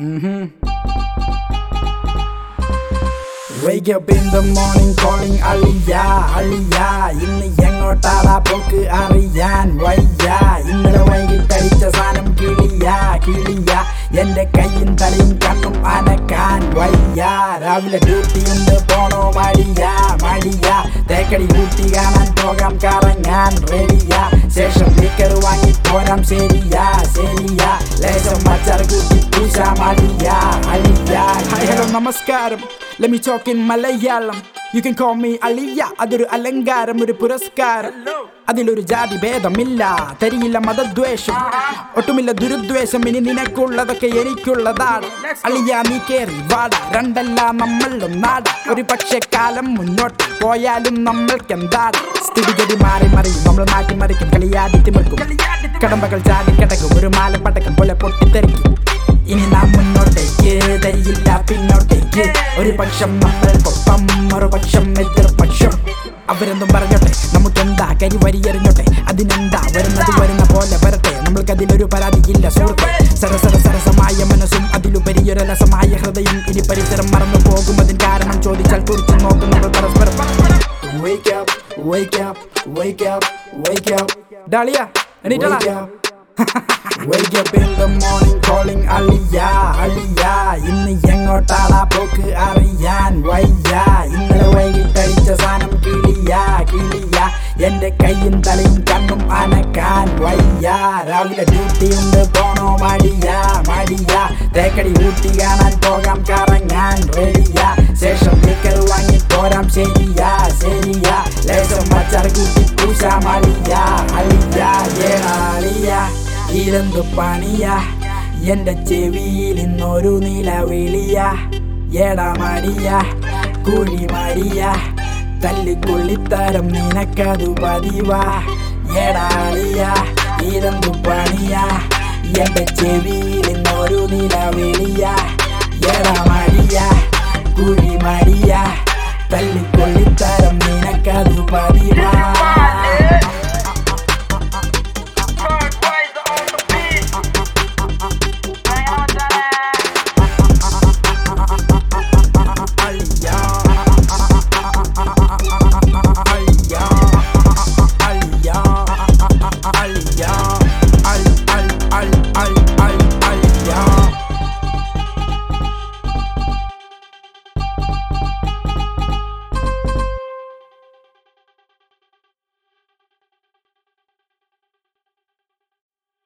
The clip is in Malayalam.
Wake up in the morning calling അളിയ അളിയ ഇന്ന് എങ്ങോട്ടാടാ പോക്ക് അറിയാൻ വയ്യ ഇന്നലെ വൈകിട്ടടിച്ച സാധനം കിളിയ കിളിയ എന്റെ കയ്യും തലയും കണ്ണും അനക്കാൻ വയ്യ രാവിലെ ഡ്യൂട്ടി ഉണ്ട് പോണോ മടിയ മടിയ തേക്കടി കൂട്ടി കാണാൻ പോകാം കറങ്ങാൻ റെഡിയ ശേഷം ലിക്കർ വാങ്ങി പോരാം ശരിയാ ശരിയാ ലേശം മച്ചാർ കൂട്ടി പൂശ മടിയ അളിയ ഹായ് ഹലോ നമസ്കാരം Let me talk in Malayalam You can call me അളിയ അതൊരു അലങ്കാരം ഒരു പുരസ്കാരം അതിലൊരു ജാതി ഭേദമില്ല തരിയില്ല മതദ്വേഷം ഒട്ടുമില്ല ദുരുദ്വേഷം ഇനി നിനക്കുള്ളതൊക്കെ എനിക്കുള്ളതാണ് അളിയ നീ കേറി വാട രണ്ടല്ല നമ്മളും നാട് ഒരു പക്ഷേ കാലം മുന്നോട്ട് പോയാലും നമ്മൾക്കെന്താണ് സ്ഥിതിഗതി മാറി മറിയും നമ്മൾ മാറ്റി മറിക്കും കളിയാടി തിമിർക്കും കടമ്പകൾ ചാടി കിടക്കും ഒരു മാലപ്പടക്കം പോലെ പൊട്ടിത്തെറിക്കും ഇനി നാം മുന്നോട്ടേക്ക് തരിയില്ല പിന്നോട്ടേക്ക് ഒരു പക്ഷം നമ്മൾക്കൊപ്പം മറുപക്ഷം എതിർപക്ഷം അവരെന്തും പറഞ്ഞോട്ടെ നമുക്കെന്താ കരി വരിയെറിഞ്ഞോട്ടെ അതിനെന്താ വരുന്നത് വരുന്ന പോലെ വരട്ടെ നമ്മൾക്കതിലൊരു പരാതിയില്ല സുഹൃത്തെ സരസര സരസമായ മനസ്സും അതിലുപരിയൊരു രസമായ ഹൃദയം ഇനി പരിസരം മറന്നു പോകും അതിന് കാരണം ചോദിച്ചാൽ കുറിച്ച് നോക്കും നമ്മൾ പരസ്പരം Wake up, wake up, wake up, wake up. ഡാളിയ എണീറ്റടാ Wake up in the morning calling അളിയ അളിയ ഇന്ന് എങ്ങോട്ടാടാ പോക്ക് അറിയാൻ വയ്യ ഇന്നലെ വൈകിട്ടടിച്ച സാധനം കിളിയ കിളിയ എന്റെ കയ്യും തലയും കണ്ണും അനക്കാൻ വയ്യ രാവിലെ ഡ്യൂട്ടി ഉണ്ട് പോണോ മടിയ മടിയ തേക്കടി ഊട്ടി കാണാൻ പോകാം കറങ്ങാൻ റെഡിയ ശേഷം ലിക്കർ വാങ്ങി പോരാം ശരിയാ ശരിയാ ലേശം മച്ചാർ കൂട്ടി പൂശ മടിയ അളിയ ഏടാളിയ ഇതെന്തു പണിയ എന്റെ ചെവിയിൽ ഇന്നൊരു നിലവിളിയ എടാ മടിയ കുഴി മടിയ തല്ലിക്കൊള്ളിത്തരം നിനക്കതു പതിവാ എടാളിയ ഇതെന്തു പണിയ എന്റെ ചെവിയിൽ ഇന്നൊരു നിലവിളിയ എടാ മടിയ കുഴി മടിയ തല്ലിക്കൊള്ളിത്തരം